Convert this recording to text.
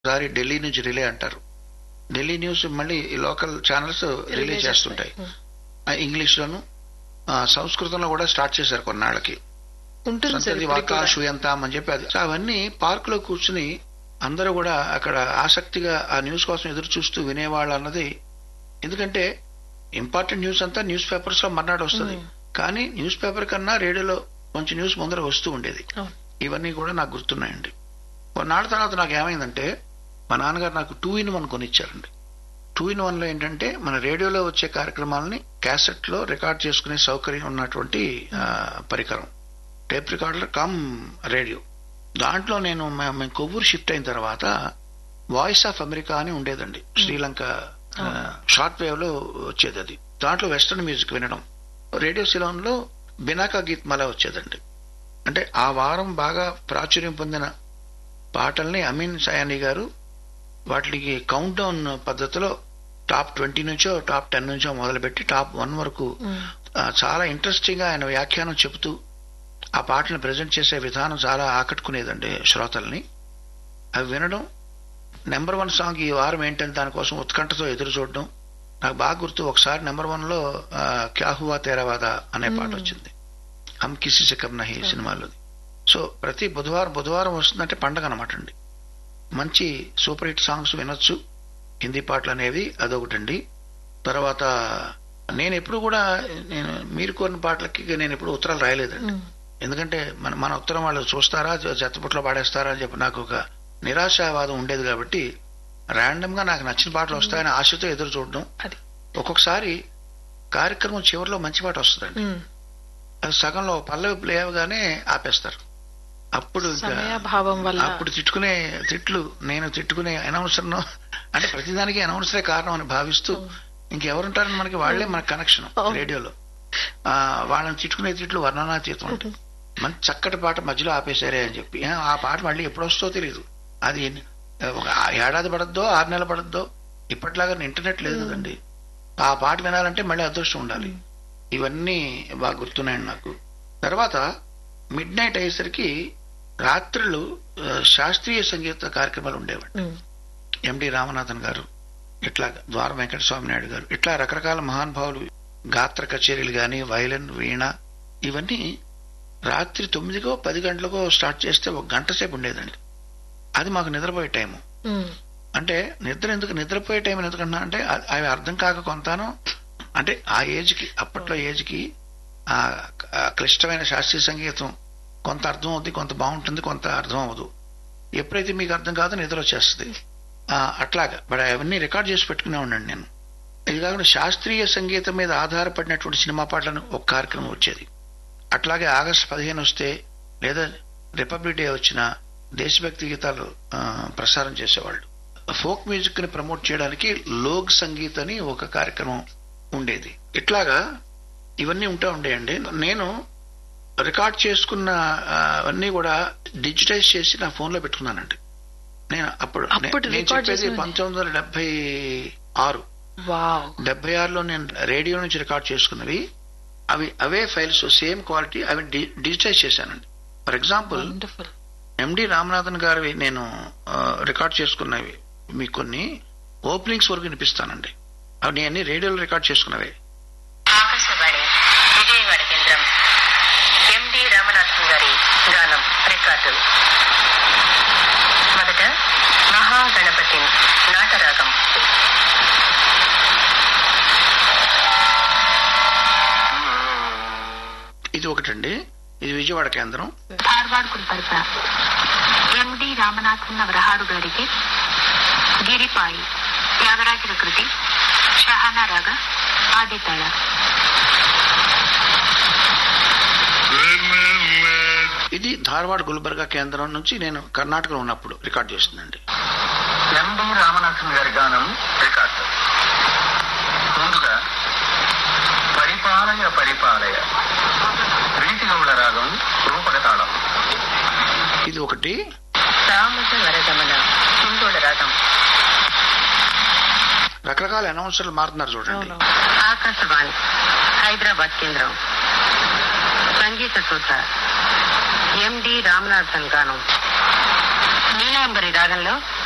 ఒకసారి ఢిల్లీ నుంచి రిలే అంటారు ఢిల్లీ న్యూస్ మళ్ళీ ఈ లోకల్ ఛానల్స్ రిలే చేస్తుంటాయి ఆ, ఇంగ్లీష్ లోను ఆ, సంస్కృతంలో కూడా స్టార్ట్ చేశారు కొన్నాళ్ళకి ఉంటుంది సార్ సంతతి ఇప్పటికి వాకా కూడా. షుయంతాం అని చెప్పి అది సో అవన్నీ పార్క్ లో కూర్చుని అందరూ కూడా అక్కడ ఆసక్తిగా ఆ న్యూస్ కోసం ఎదురు చూస్తూ వినేవాళ్ళు అన్నది ఎందుకంటే ఇంపార్టెంట్ న్యూస్ అంతా న్యూస్ పేపర్స్ లో మర్నాడు వస్తుంది మ్మ్. కానీ న్యూస్ పేపర్ కన్నా రేడియోలో కొంచెం న్యూస్ ముందర వస్తూ ఉండేది అవును. ఇవన్నీ కూడా నాకు గుర్తున్నాయండి కొన్నాళ్ళ తర్వాత నాకు ఏమైందంటే మా నాన్నగారు నాకు టూ ఇన్ వన్ కొనిచ్చారండి టూ ఇన్ వన్ లో ఏంటంటే మన రేడియోలో వచ్చే కార్యక్రమాలని క్యాసెట్ లో రికార్డ్ చేసుకునే సౌకర్యం ఉన్నటువంటి ఆ, పరికరం టేప్ రికార్డర్ కమ్ రేడియో దాంట్లో నేను మే- మేము కొవ్వూరు షిఫ్ట్ అయిన తర్వాత వాయిస్ ఆఫ్ అమెరికా అని ఉండేదండి శ్రీలంక ఆ, షార్ట్ వేవ్ లో వచ్చేది అది దాంట్లో వెస్టర్న్ మ్యూజిక్ వినడం రేడియో సిలోన్ లో బినాకా గీత్ మలా వచ్చేదండి అంటే ఆ వారం బాగా ప్రాచుర్యం పొందిన పాటల్ని అమీన్ సయానీ గారు వాటికి కౌంట్ డౌన్ పద్ధతిలో టాప్ ట్వంటీ నుంచో టాప్ టెన్ నుంచో మొదలుపెట్టి టాప్ వన్ వరకు మ్మ్. ఆ, చాలా ఇంట్రెస్టింగ్ గా ఆయన వ్యాఖ్యానం చెబుతూ ఆ పాటను ప్రజెంట్ చేసే విధానం చాలా ఆకట్టుకునేదండి శ్రోతల్ని అవి వినడం నెంబర్ వన్ సాంగ్ ఈ వారం ఏంటని దానికోసం ఉత్కంఠతో ఎదురు చూడడం నాకు బాగా గుర్తు ఒకసారి నెంబర్ వన్ లో ఆ, క్యా హువా తేరావాదా అనే పాట వచ్చింది హమ్ కిసి సే కబ్ నహీ సినిమాలోది సో ప్రతి బుధవారం బుధవారం వస్తుందంటే పండగ అనమాట అండి మంచి సూపర్ హిట్ సాంగ్స్ వినొచ్చు హిందీ పాటలు అనేవి అదొకటండి తర్వాత నేను ఎప్పుడు కూడా నేను మీరు కోరిన పాటలకి నేను ఎప్పుడు ఉత్తరాలు రాయలేదండి మ్మ్. ఎందుకంటే మన మన ఉత్తరం వాళ్ళు చూస్తారా చెత్తపుట్లో పాడేస్తారా అని చెప్పి నాకు ఒక నిరాశావాదం ఉండేది కాబట్టి ర్యాండమ్ గా నాకు నచ్చిన పాటలు వస్తాయని ఆశతో ఎదురు చూడడం అది ఒక్కొక్కసారి కార్యక్రమం చివరిలో మంచి పాట వస్తుందండి మ్మ్. అది సగంలో పల్లవి ప్లే అవగానే ఆపేస్తారు అప్పుడు ఇంకా- సమయాభావం వల్ల అప్పుడు తిట్టుకునే తిట్లు నేను తిట్టుకునే అనౌన్సర్ అంటే ప్రతిదానికి అనౌన్సరే కారణం అని భావిస్తూ ఇంకెవరుంటారని మనకి వాళ్లే మన కనెక్షన్ అవును. రేడియోలో ఆ వాళ్ళని తిట్టుకునే తిట్లు వర్ణనాతీతం ఉంటాయి మంచి చక్కటి పాట మధ్యలో ఆపేశారే అని చెప్పి ఆ, ఆ పాట మళ్ళీ ఎప్పుడు వస్తుందో తెలియదు అది ఎన్ని- ఒక ఏడాది పడద్దో ఆరు నెలలు పడద్దో ఇప్పటిలాగా ఇంటర్నెట్ లేదు కదండి ఆ పాట వినాలంటే మళ్ళీ అదృష్టం ఉండాలి ఇవన్నీ బాగా గుర్తున్నాయండి నాకు తర్వాత మిడ్ నైట్ అయ్యేసరికి రాత్రులు ఆ, శాస్త్రీయ సంగీత కార్యక్రమాలు ఉండేవండి మ్మ్. ఎండి రామనాథన్ గారు ఇట్లా ద్వార వెంకట స్వామి నాయుడు గారు ఇట్లా రకరకాల మహానుభావులు గాత్ర కచేరీలు గాని వైలన్ వీణ ఇవన్నీ రాత్రి తొమ్మిదికో పది గంటలకో స్టార్ట్ చేస్తే ఒక గంట సేపు ఉండేదండి అది మాకు నిద్రపోయే టైము మ్మ్. అంటే నిద్ర ఎందుకు నిద్రపోయే టైం ఎందుకన్నా అంటే అ- అవి అర్థం కాక కొంతాను అంటే ఆ ఏజ్ కి అప్పట్లో ఏజ్ కి ఆ ఆ క్లిష్టమైన శాస్త్రీయ సంగీతం కొంత అర్థం అవుద్ది కొంత బాగుంటుంది కొంత అర్థం అవ్వదు ఎప్పుడైతే మీకు అర్థం కాదో నిద్ర వచ్చేస్తుంది ఆ, అట్లాగా బట్ అవన్నీ రికార్డ్ చేసి పెట్టుకునే ఉండండి నేను ఇది కాకుండా శాస్త్రీయ సంగీతం మీద ఆధారపడినటువంటి సినిమా పాటలను ఒక కార్యక్రమం వచ్చేది అట్లాగే ఆగస్టు పదిహేను వస్తే లేదా రిపబ్లిక్ డే వచ్చిన దేశభక్తి గీతాలు ఆ, ప్రసారం చేసేవాళ్ళు ఫోక్ మ్యూజిక్ ని ప్రమోట్ చేయడానికి లోక్ సంగీత్ అని ఒక కార్యక్రమం ఉండేది ఇట్లాగా ఇవన్నీ ఉంటా ఉండేయండి నేను రికార్డ్ చేసుకున్న ఆ, అవన్నీ కూడా డిజిటైజ్ చేసి నా ఫోన్ లో పెట్టుకున్నానండి నేను అప్పుడు నే- అప్పుడు నేను రికార్డ్ చెప్పేది చేసినవి? పంతొమ్మిది వందల డెబ్బై ఆరు వావ్ డెబ్బై ఆరులో నేను రేడియో నుంచి రికార్డ్ చేసుకున్నవి అవి అవే ఫైల్స్ సేమ్ క్వాలిటీ అవి డి- డిజిటైజ్ చేశానండి for example wonderful M D Ramanathan గారివి నేను ఆ, రికార్డ్ చేసుకున్నవి మీకు కొన్ని ఓపెనింగ్స్ వరకు వినిపిస్తానండి అవి నేను అన్ని రేడియోలో రికార్డ్ చేసుకున్నవే ఆకాశవాణి విజయవాడ కేంద్రం ఎండి రామనాథన్ గారి గానం రికార్డు మొదట మహాగణపతి నాటరాగం ఇది ఒకటండి ఇది విజయవాడ కేంద్రం ಧಾರವಾಡ ಕುರಿಪರಿಸ ಎಂಡಿ ರಾಮನಾಥನ್ ಅವರ ಹಾಡುಗಾರಿಕೆ ಗಿರಿಪಾಯಿ ತ್ಯಾಗರಾಜರ ಕೃತಿ ಶಹನ ರಾಗ ಆದಿತಾಳ ఇది ధార్వాడ్ గుల్బర్గా కేంద్రం నుంచి నేను కర్ణాటకలో ఉన్నప్పుడు రికార్డ్ చేస్తుందండి ఎండి రామనాథన్ గారి గానం రికార్డు ముందుగా పరిపాలయ పరిపాలయ రీతిగౌడ రాగం రూపక తాళం ఇది ఒకటి రామజ వరగమన హిందోళ రాగం రకరకాల అనౌన్సర్లు మారుతున్నారు చూడండి అవును ఆకాశవాణి హైదరాబాద్ కేంద్రం సంగీత సూత్ర ఎండి రామనాథన్ గానం నీలాంబరి రాగంలో